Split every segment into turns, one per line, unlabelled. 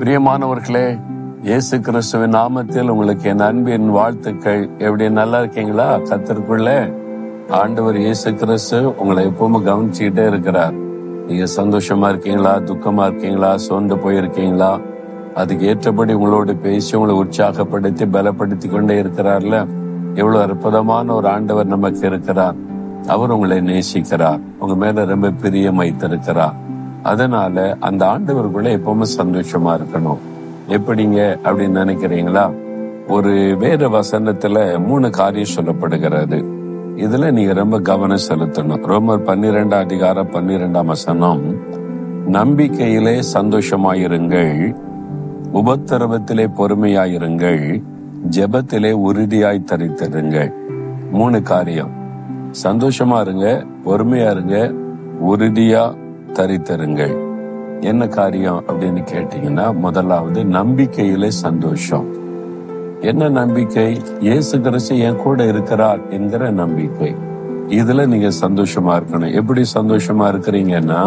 பிரியமானவர்களே இயேசு கிறிஸ்துவின் நாமத்தில் உங்களுக்கு என் அன்பின் வாழ்த்துக்கள் எப்படி நல்லா இருக்கீங்களா கத்திற்குள்ள ஆண்டவர் இயேசு கிறிஸ்து உங்களை எப்பவும் கவனிச்சுக்கிட்டே இருக்கிறார் நீங்க சந்தோஷமா இருக்கீங்களா துக்கமா இருக்கீங்களா சோர்ந்து போயிருக்கீங்களா அதுக்கு ஏற்றபடி உங்களோடு பேசி உங்களை உற்சாகப்படுத்தி பலப்படுத்தி கொண்டே இருக்கிறார்ல எவ்வளவு அற்புதமான ஒரு ஆண்டவர் நமக்கு இருக்கிறார் அவர் உங்களை நேசிக்கிறார் உங்க மேல ரொம்ப பிரியம் வைத்திருக்கிறார் அதனால அந்த ஆண்டவருக்குள்ள எப்பவுமே சந்தோஷமா இருக்கணும் எப்படிங்க அப்படின்னு நினைக்கிறீங்களா ஒரு வேத வசனத்துல மூணு காரியம் சொல்லப்படுகிறது இதுல நீங்க ரொம்ப கவனம் செலுத்தணும் ரோமர் பன்னிரெண்டாம் அதிகாரம் பன்னிரெண்டாம் வசனம் நம்பிக்கையிலே சந்தோஷமாயிருங்கள் உபத்திரவத்திலே பொறுமையாயிருங்கள் ஜெபத்திலே உறுதியாய் தரித்திருங்கள் மூணு காரியம் சந்தோஷமா இருங்க பொறுமையா இருங்க உறுதியா தரித்திருங்கள் என்ன காரியம் அப்படின்னு கேட்டீங்கன்னா முதலாவது நம்பிக்கையிலே சந்தோஷம் என்ன நம்பிக்கை இயேசு கிறிஸ்து என் கூட இருக்கிறார் என்கிற நம்பிக்கை இதுல நீங்க சந்தோஷமா இருக்கணும் எப்படி சந்தோஷமா இருக்கிறீங்கன்னா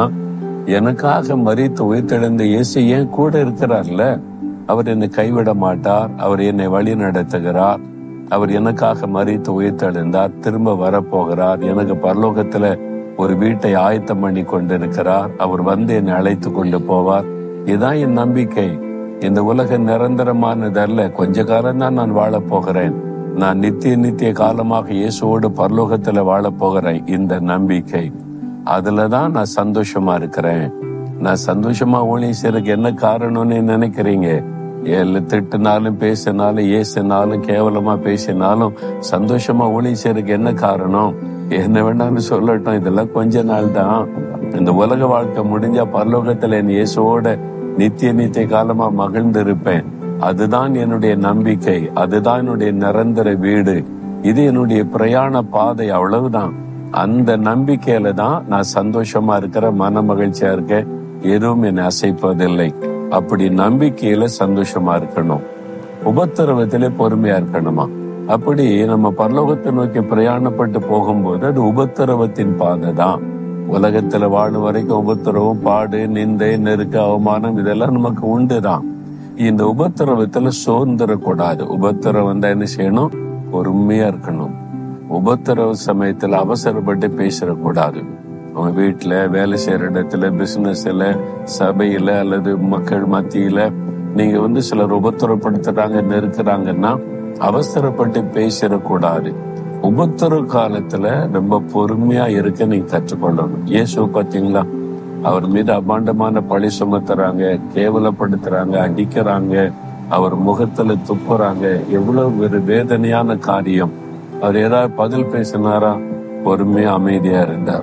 எனக்காக மறித்து உயிர்த்தெழுந்த இயேசு என் கூட இருக்கிறார்ல அவர் என்னை கைவிட மாட்டார் அவர் என்னை வழி நடத்துகிறார் அவர் எனக்காக மறித்து உயிர்த்தெழுந்தார் திரும்ப வரப்போகிறார் எனக்கு பரலோகத்துல ஒரு வீட்டை ஆயத்தம் பண்ணி கொண்டிருக்கிறார் அவர் வந்து என்னை அழைத்து கொண்டு போவார் இதுதான் என் நம்பிக்கை இந்த உலகம் நிரந்தரமானதல்ல கொஞ்ச காலம் தான் நான் வாழப் போகிறேன் நான் நித்திய நித்திய காலமாக இயேசுவோடு பரலோகத்துல வாழப் போகிறேன் இந்த நம்பிக்கை அதுலதான் நான் சந்தோஷமா இருக்கிறேன் நான் சந்தோஷமா ஊழியம் செய்யறதுக்கு என்ன காரணம்னு நினைக்கிறீங்க ஏழு திட்டுனாலும் பேசினாலும் ஏசினாலும் கேவலமா பேசினாலும் சந்தோஷமா ஊழியம் செய்யறதுக்கு என்ன காரணம் என்ன வேணாலும் சொல்லட்டும் இதெல்லாம் கொஞ்ச நாள் தான் இந்த உலக வாழ்க்கை முடிஞ்சா பரலோகத்துல என் இயேசுவோட நித்திய நித்திய காலமா மகிழ்ந்து இருப்பேன் அதுதான் என்னுடைய நம்பிக்கை அதுதான் என்னுடைய நிரந்தர வீடு இது என்னுடைய பிரயாண பாதை அவ்வளவுதான் அந்த நம்பிக்கையில தான் நான் சந்தோஷமா இருக்கிற மன மகிழ்ச்சியா இருக்கேன் எதுவும் என்னை அசைப்பதில்லை அப்படி நம்பிக்கையில சந்தோஷமா இருக்கணும் உபத்திரவத்திலே பொறுமையா இருக்கணுமா அப்படி நம்ம பரலோகத்தை நோக்கி பிரயாணப்பட்டு போகும்போது அது உபத்திரவத்தின் பாதை தான் உலகத்துல வாழும் வரைக்கும் உபத்திரவம் பாடு நிந்தை நெருக்க அவமானம் இதெல்லாம் நமக்கு உண்டுதான் இந்த உபத்திரவத்துல சோர்ந்துடக்கூடாது உபத்திரவம் தான் என்ன செய்யணும் பொறுமையா இருக்கணும் உபத்திரவ சமயத்துல அவசரப்பட்டு பேசிடக்கூடாது உங்க வீட்டுல வேலை செய்யற இடத்துல பிசினஸ்ல சபையில அல்லது மக்கள் மத்தியில நீங்க வந்து சிலர் உபத்திரப்படுத்துறாங்க நெருக்குறாங்கன்னா அவசரப்பட்டு பேசிடக்கூடாது உபத்திர காலத்துல ரொம்ப பொறுமையா இருக்க நீங்க கற்றுக்கொள்ளணும் இயேசு பாத்தீங்களா அவர் மீது அபாண்டமான பழி சுமத்துறாங்க கேவலப்படுத்துறாங்க அடிக்கிறாங்க அவர் முகத்துல துப்புறாங்க எவ்வளவு ஒரு வேதனையான காரியம் அவர் ஏதாவது பதில் பேசினாரா பொறுமையா அமைதியா இருந்தார்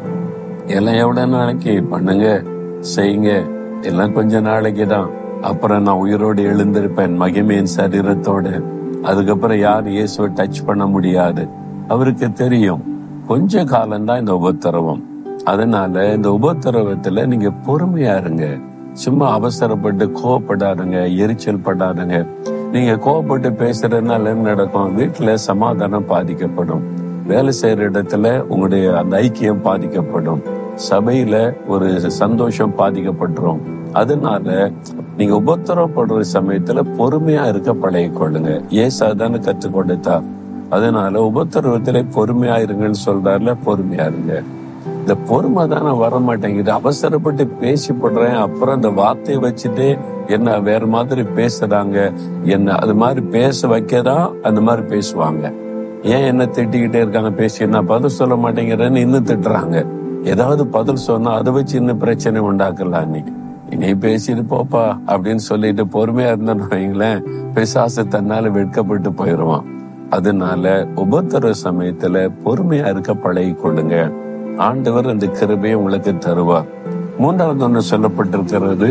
எல்லாம் எவ்வளவு நாளைக்கு பண்ணுங்க செய்யுங்க எல்லாம் கொஞ்ச நாளைக்கு தான் அப்புறம் நான் உயிரோடு எழுந்திருப்பேன் மகிமையின் சரீரத்தோட அதுக்கப்புறம் யார் இயேசுவை டச் பண்ண முடியாது அவருக்கு தெரியும் கொஞ்ச காலம்தான் இந்த உபத்திரவம் அதனால இந்த உபத்திரவத்துல நீங்க பொறுமையா இருங்க சும்மா அவசரப்பட்டு கோவப்படாதுங்க எரிச்சல் படாதுங்க நீங்க கோவப்பட்டு பேசுறதுனால என்ன நடக்கும் வீட்டுல சமாதானம் பாதிக்கப்படும் வேலை செய்யற இடத்துல உங்களுடைய அந்த ஐக்கியம் பாதிக்கப்படும் சபையில ஒரு சந்தோஷம் பாதிக்கப்பட்டுரும் அதனால நீங்க உபத்திரப்படுற சமயத்துல பொறுமையா இருக்க பழகிக் கொள்ளுங்க ஏசா தானே கற்றுக் கொடுத்தார் அதனால உபத்திரவத்திலே பொறுமையா இருங்கன்னு சொல்றாருல பொறுமையா இருங்க இந்த பொறுமை தானே வர மாட்டேங்குது அவசரப்பட்டு பேசி படுறேன் அப்புறம் அந்த வார்த்தையை வச்சுட்டு என்ன வேற மாதிரி பேசுறாங்க என்ன அது மாதிரி பேச வைக்கதான் அந்த மாதிரி பேசுவாங்க ஏன் என்ன திட்டிக்கிட்டே இருக்காங்க பேசி நான் பதில் சொல்ல மாட்டேங்கிறேன்னு இன்னும் திட்டுறாங்க ஏதாவது பதில் சொன்னா அதை வச்சு இன்னும் பிரச்சனை உண்டாக்கலாம் நீ இனி பேசிட்டு போப்பா அப்படின்னு சொல்லிட்டு பொறுமையா இருந்தோன்னு வைங்களேன் பிசாசு தன்னால வெட்கப்பட்டு போயிடுவான் அதனால உபத்திர சமயத்துல பொறுமையா இருக்க பழகி கொள்ளுங்க ஆண்டவர் அந்த கிருபையை உங்களுக்கு தருவார் மூன்றாவது ஒன்று சொல்லப்பட்டிருக்கிறது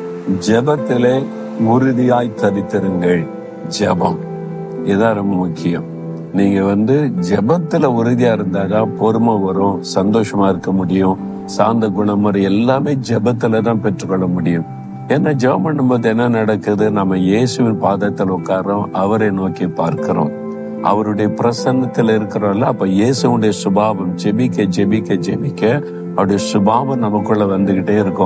ஜெபத்திலே உறுதியாய் தரித்திருங்கள் ஜெபம் இதான் ரொம்ப முக்கியம் நீங்க வந்து ஜெபத்துல உறுதியா இருந்தாதான் பொறுமை வரும் சந்தோஷமா இருக்க முடியும் சாந்த குணமுறை எல்லாமே ஜெபத்துல தான் பெற்றுக்கொள்ள முடியும் ஏன்னா ஜெபம் பண்ணும்போது என்ன நடக்குது நம்ம இயேசுவின் பாதத்தில் உட்காரோம் அவரை நோக்கி பார்க்கிறோம் அவருடைய பிரசன்னத்துல இருக்கிறோம்ல அப்ப இயேசுடைய சுபாவம் ஜெபிக்க ஜெபிக்க ஜெபிக்க அவருடைய சுபாவம் நமக்குள்ள வந்துகிட்டே இருக்கும்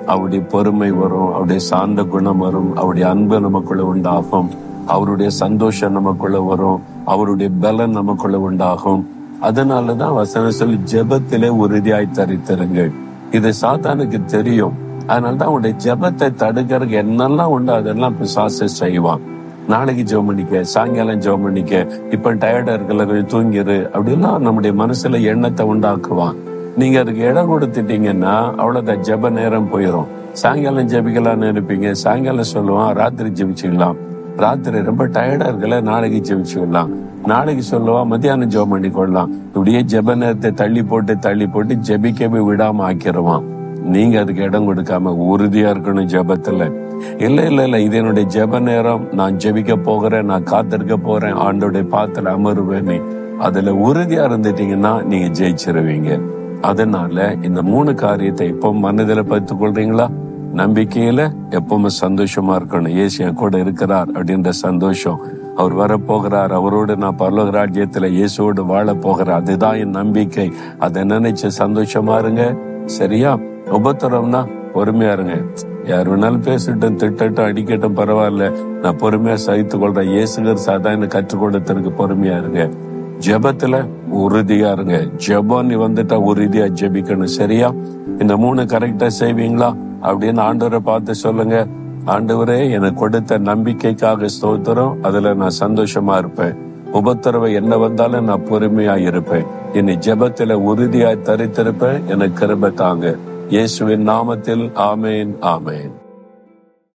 அவருடைய பொறுமை வரும் அவருடைய சாந்த குணம் வரும் அவருடைய அன்பு நமக்குள்ள உண்டாகும் அவருடைய சந்தோஷம் நமக்குள்ள வரும் அவருடைய பலன் நமக்குள்ள உண்டாகும் அதனாலதான் வசனம் சொல்லி ஜெபத்திலே உறுதியாய் தரித்திருங்கள் இது சாத்தானுக்கு தெரியும் அதனாலதான் அவனுடைய ஜெபத்தை தடுக்கிறதுக்கு என்னெல்லாம் உண்டோ அதெல்லாம் பிசாசு செய்வான் நாளைக்கு ஜெபம் பண்ணிக்க சாயங்காலம் ஜெபம் பண்ணிக்க இப்ப டயர்டா இருக்கல கொஞ்சம் தூங்கிரு அப்படிலாம் நம்முடைய மனசுல எண்ணத்தை உண்டாக்குவான் நீங்க அதுக்கு இடம் கொடுத்துட்டீங்கன்னா அவ்வளவுதான் ஜெப நேரம் போயிடும் சாயங்காலம் ஜெபிக்கலாம்னு நினைப்பீங்க சாயங்காலம் சொல்லுவான் ராத்திரி ஜெபிச்சுக்கலாம் ராத்திரி ரொம்ப டயர்டா இருக்கல நாளைக்கு ஜெபிச்சுக்கலாம் நாளைக்கு சொல்லுவான் மத்தியானம் ஜெபம் பண்ணி கொள்ளலாம் இப்படியே ஜெப நேரத்தை தள்ளி போட்டு தள்ளி போட்டு ஜெபிக்கவே விடாம ஆக்கிடுவான் நீங்க அதுக்கு இடம் கொடுக்காம உறுதியா இருக்கணும் ஜெபத்துல இல்ல இல்ல இல்ல இது என்னுடைய ஜெப நேரம் நான் ஜெபிக்க போகிறேன் நான் காத்திருக்க போறேன் ஆண்டோடைய பாத்துல அமருவேன் அதுல உறுதியா இருந்துட்டீங்கன்னா நீங்க ஜெயிச்சிருவீங்க அதனால இந்த மூணு காரியத்தை எப்போ மனதில பத்துக் கொள்றீங்களா நம்பிக்கையில எப்பவுமே சந்தோஷமா இருக்கணும் ஏசு என் கூட இருக்கிறார் அப்படின்ற சந்தோஷம் அவர் வரப்போகிறார் அவரோடு நான் பரலோக ராஜ்யத்துல இயேசுவோடு வாழ போகிறேன் அதுதான் என் நம்பிக்கை அதை நினைச்சு சந்தோஷமா இருங்க சரியா உபத்திரம்னா பொறுமையா இருங்க யார் வேணாலும் பேசட்டும் திட்டட்டும் அடிக்கட்டும் பரவாயில்ல நான் பொறுமையா சகித்து கொள்றேன் இயேசுகர் சாதாரண கற்றுக் கொடுத்ததுக்கு பொறுமையா இருங்க ஜெபத்துல உறுதியா இருங்க ஜெபம் நீ வந்துட்டா உறுதியா ஜெபிக்கணும் சரியா இந்த மூணு கரெக்டா செய்வீங்களா அப்படின்னு ஆண்டவரை பார்த்து சொல்லுங்க ஆண்டவரே எனக்கு கொடுத்த நம்பிக்கைக்காக ஸ்தோத்திரம் அதுல நான் சந்தோஷமா இருப்பேன் உபத்திரவை என்ன வந்தாலும் நான் பொறுமையா இருப்பேன் என்னை ஜெபத்துல உறுதியாய் தரித்திருப்பேன் எனக்கு கிருபை தாங்க இயேசுவின் நாமத்தில் ஆமேன் ஆமேன்